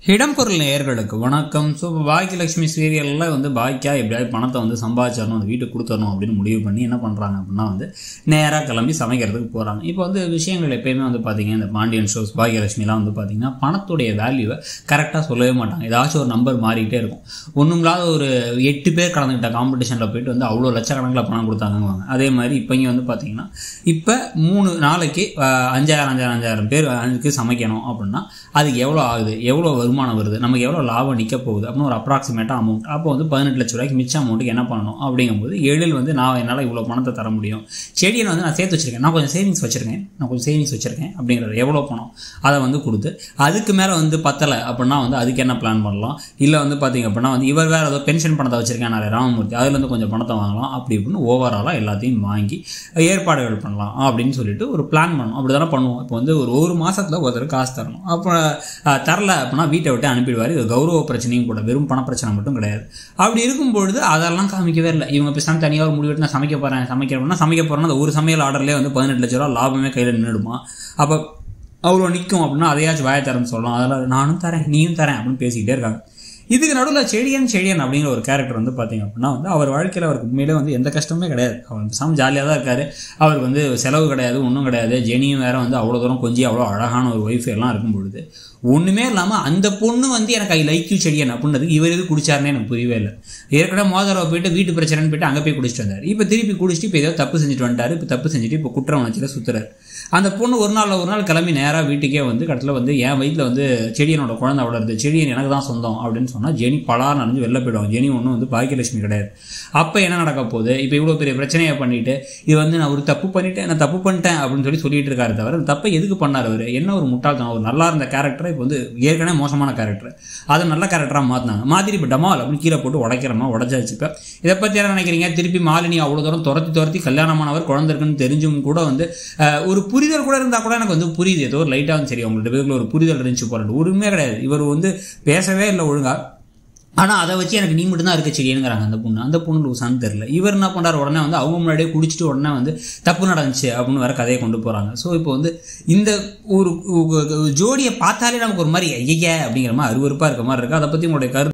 இடம்பொருள் நேயர்களுக்கு வணக்கம் ஸோ இப்போ பாக்கியலட்சுமி சீரியலில் வந்து பாக்கியா எப்படியாவது பணத்தை வந்து சம்பாதிச்சிடணும் அந்த வீட்டுக்கு கொடுத்துடணும் அப்படின்னு முடிவு பண்ணி என்ன பண்ணுறாங்க அப்படின்னா வந்து நேராக கிளம்பி சமைக்கிறதுக்கு போகிறாங்க இப்போ வந்து விஷயங்கள் எப்பயுமே வந்து பார்த்தீங்க இந்த பாண்டியன் ஷோஸ் பாக்கியலட்சுமிலாம் வந்து பார்த்தீங்கன்னா பணத்துடைய வேல்யூவை கரெக்டாக சொல்லவே மாட்டாங்க ஏதாச்சும் ஒரு நம்பர் மாறிக்கிட்டே இருக்கும் ஒன்றும் இல்லாத ஒரு எட்டு பேர் கலந்துக்கிட்ட காம்படிஷனில் போயிட்டு வந்து அவ்வளோ லட்சக்கணக்கில் பணம் கொடுத்தாங்கங்குவாங்க அதே மாதிரி இப்போ இங்கே வந்து பார்த்தீங்கன்னா இப்போ மூணு நாளைக்கு அஹ், அஞ்சாயிரம் அஞ்சாயிரம் அஞ்சாயிரம் பேர் அதுக்கு சமைக்கணும் அப்படின்னா அதுக்கு எவ்வளோ ஆகுது எவ்வளோ வருமானம் வருது நமக்கு எவ்வளோ லாபம் நிற்க போகுது அப்படின்னு ஒரு அப்ராக்சிமேட்டாக அமௌண்ட் அப்போ வந்து பதினெட்டு லட்ச ரூபாய்க்கு மிச்ச அமௌண்ட்டுக்கு என்ன பண்ணணும் அப்படிங்கும்போது எழில் வந்து நான் என்னால் இவ்வளோ பணத்தை தர முடியும் செடியை வந்து நான் சேர்த்து வச்சிருக்கேன் நான் கொஞ்சம் சேவிங்ஸ் வச்சிருக்கேன் நான் கொஞ்சம் சேவிங்ஸ் வச்சிருக்கேன் அப்படிங்கிறது எவ்வளோ பணம் அதை வந்து கொடுத்து அதுக்கு மேலே வந்து பத்தலை அப்படின்னா வந்து அதுக்கு என்ன பிளான் பண்ணலாம் இல்லை வந்து பார்த்தீங்க அப்படின்னா வந்து இவர் வேறு ஏதோ பென்ஷன் பணத்தை வச்சிருக்கேன் நிறைய ராமமூர்த்தி அதுலேருந்து கொஞ்சம் பணத்தை வாங்கலாம் அப்படி இப்படின்னு ஓவராலாக எல்லாத்தையும் வாங்கி ஏற்பாடுகள் பண்ணலாம் அப்படின்னு சொல்லிட்டு ஒரு பிளான் பண்ணணும் அப்படி தானே பண்ணுவோம் இப்போ வந்து ஒரு ஒரு மாசத்துல ஒருத்தர் காசு தரணும் அப்போ அஹ், தரல அப்படின்னா வீட்டை விட்டு அனுப்பிடுவார் இது கௌரவ பிரச்சனையும் கூட வெறும் பண பிரச்சனை மட்டும் கிடையாது அப்படி இருக்கும் பொழுது அதெல்லாம் காமிக்கவே இல்லை இவங்க பேசாம தனியாக ஒரு முடிவெட்டு நான் சமைக்க போகிறேன் சமைக்கிறேன்னா சமைக்க போகிறேன்னா அந்த ஒரு சமையல் ஆர்டர்லேயே வந்து பதினெட்டு லட்ச ரூபா லாபமே கையில் நின்றுடுமா அப்போ அவ்வளோ நிற்கும் அப்படின்னா அதையாச்சும் வாய தரேன்னு சொல்லலாம் அதெல்லாம் நானும் தரேன் நீயும் தரேன் அப்படின்னு பேசிக்கிட்டே இருக்காங்க இதுக்கு நடுவில் செடியன் செடியன் அப்படிங்கிற ஒரு கேரக்டர் வந்து பார்த்தீங்க அப்படின்னா வந்து அவர் வாழ்க்கையில் அவருக்கு உண்மையிலே வந்து எந்த கஷ்டமே கிடையாது அவர் பேசாம ஜாலியாக தான் இருக்காரு அவருக்கு வந்து செலவு கிடையாது ஒன்றும் கிடையாது ஜெனியும் வேற வந்து அவ்வளோ தூரம் கொஞ்சம் அவ்வளோ அழகான ஒரு ஒய்ஃப் எல்லாம் இருக்கும் பொழுது ஒன்றுமே இல்லாமல் அந்த பொண்ணு வந்து எனக்கு ஐ லைக் யூ செடியன் அப்படின்றது இவர் எது குடிச்சாருன்னு எனக்கு புரியவே இல்லை ஏற்கனவே மோதரவை போயிட்டு வீட்டு பிரச்சனைன்னு போயிட்டு அங்கே போய் குடிச்சிட்டு வந்தார் இப்போ திருப்பி குடிச்சிட்டு இப்போ ஏதோ தப்பு செஞ்சுட்டு வந்துட்டாரு இப்போ தப்பு செஞ்சுட்டு இப்போ குற்ற உணர்ச்சியில் சுற்றுறாரு அந்த பொண்ணு ஒரு நாள் ஒரு நாள் கிளம்பி நேராக வீட்டுக்கே வந்து கடைசியில் வந்து என் வயிற்றில் வந்து செடியனோட குழந்தை வளருது செடியன் எனக்கு தான் சொந்தம் அப்படின்னு சொன்னால் ஜெனி பலார் நனைஞ்சு வெளில போயிடுவாங்க ஜெனி ஒன்றும் வந்து பாக்கியலட்சுமி கிடையாது அப்போ என்ன நடக்க போகுது இப்போ இவ்வளோ பெரிய பிரச்சனையை பண்ணிட்டு இது வந்து நான் ஒரு தப்பு பண்ணிட்டேன் நான் தப்பு பண்ணிட்டேன் அப்படின்னு சொல்லி சொல்லிட்டு இருக்காரு தவிர இந்த தப்பை எதுக்கு பண்ணார் அவர் என்ன ஒரு முட்டாள்தனம் ஒரு நல்லா இருந்த கேரக்டரை இப்போ வந்து ஏற்கனவே மோசமான கேரக்டர் அதை நல்ல கேரக்டராக மாற்றினாங்க மாதிரி இப்போ டமால் அப்படின்னு கீழே போட்டு உடைக்கிறமா உடச்சாச்சு இப்போ இதை பற்றி என்ன நினைக்கிறீங்க திருப்பி மாலினி அவ்வளோ தூரம் துரத்தி துரத்தி கல்யாணமானவர் குழந்தை இருக்குன்னு தெரிஞ்சும் கூட வந்து அஹ், ஒரு புரிதல் கூட இருந்தால் கூட எனக்கு வந்து புரியுது ஏதோ ஒரு லைட்டாக வந்து சரி அவங்கள்ட்ட பேருக்குள்ள ஒரு புரிதல் இருந்துச்சு போகிறது ஒருமே கிடையாது இவர் வந்து பேசவே இல்லை ஒழுங்கா ஆனால் அதை வச்சு எனக்கு நீ மட்டும் தான் இருக்க செடிங்கிறாங்க அந்த பொண்ணு அந்த பொண்ணு லூசான்னு தெரில இவர் என்ன பண்ணுறாரு உடனே வந்து அவங்க முன்னாடியே குடிச்சிட்டு உடனே வந்து தப்பு நடந்துச்சு அப்படின்னு வேற கதையை கொண்டு போகிறாங்க ஸோ இப்போ வந்து இந்த ஒரு ஜோடியை பார்த்தாலே நமக்கு ஒரு மாதிரி ஐய அப்படிங்கிற மாதிரி அருவருப்பாக இருக்க மாதிரி இருக்குது அதை பற்றி உங்களுடைய கருத்து